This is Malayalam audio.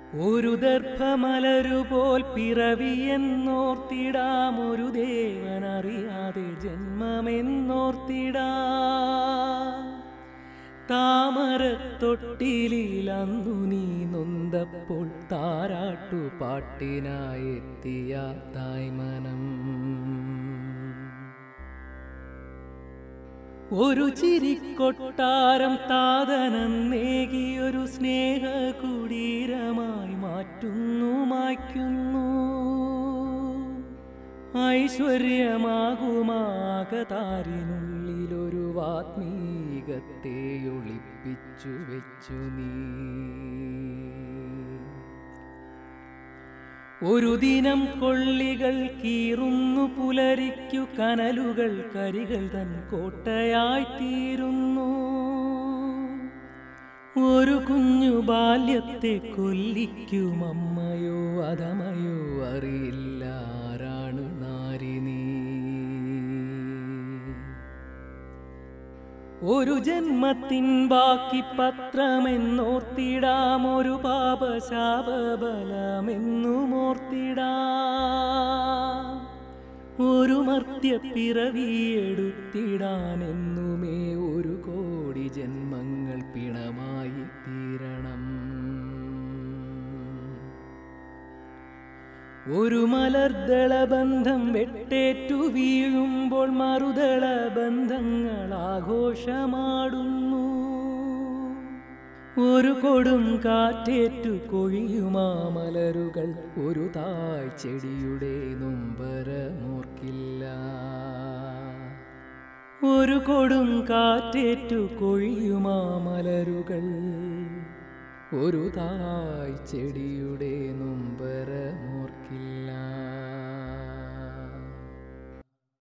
ഒരു ദർഭമലരുപോൽ പിറവിയെന്നോർത്തിടാം ഒരു ദേവനറിയാതെ ജന്മമെന്നോർത്തിടാം താമരത്തൊട്ടിലിൽ അന്നു നീ നൊന്തപ്പോൾ താരാട്ടു പാട്ടിനായെത്തിയ തായ്മനം ഒരു ചിരിക്കൊട്ടാരം താതനം നേകിയൊരു സ്നേഹ കുടീരമായി മാറ്റുന്നു മായ്ക്കുന്നു ഐശ്വര്യമാകുമാകതാരിനുള്ളിലൊരു വാത്മീകത്തെ ഒളിപ്പിച്ചു വെച്ചു നീ ഒരു ദിനം കൊള്ളികൾ കീറുന്നു പുലരിക്കു കനലുകൾ കരികൾ തൻ കോട്ടയായി തീരുന്നു ഒരു കുഞ്ഞു ബാല്യത്തെ കൊല്ലിക്കും അമ്മയോ അധമയോ അറിയില്ല ആരാണ് നാരി നീ ഒരു ജന്മത്തിൻ ബാക്കി പത്രമെന്നോർത്തിടാം ഒരു പാപശാപബലമെന്നും ഓർത്തിടാം ഒരു മർത്യപ്പിറവിയെടുത്തിടാൻ എന്നുമേ ഒരു കോടി ജന്മങ്ങൾ പിണമായി തീരണം ഒരു മലർദള ബന്ധം വെട്ടേറ്റു വീഴുമ്പോൾ മറുദള ബന്ധങ്ങൾ ആഘോഷമാടുന്നു ഒരു കൊടും കാറ്റേറ്റു കൊഴിയുമാ മലരുകൾ ഒരു തായ് ചെടിയുടെ നൊമ്പരമോർക്കില്ല ഒരു കൊടും കാറ്റേറ്റു കൊഴിയുമാ മലരുകൾ ഒരു തായ് ചെടിയുടെ നൊമ്പരമോർക്കില്ല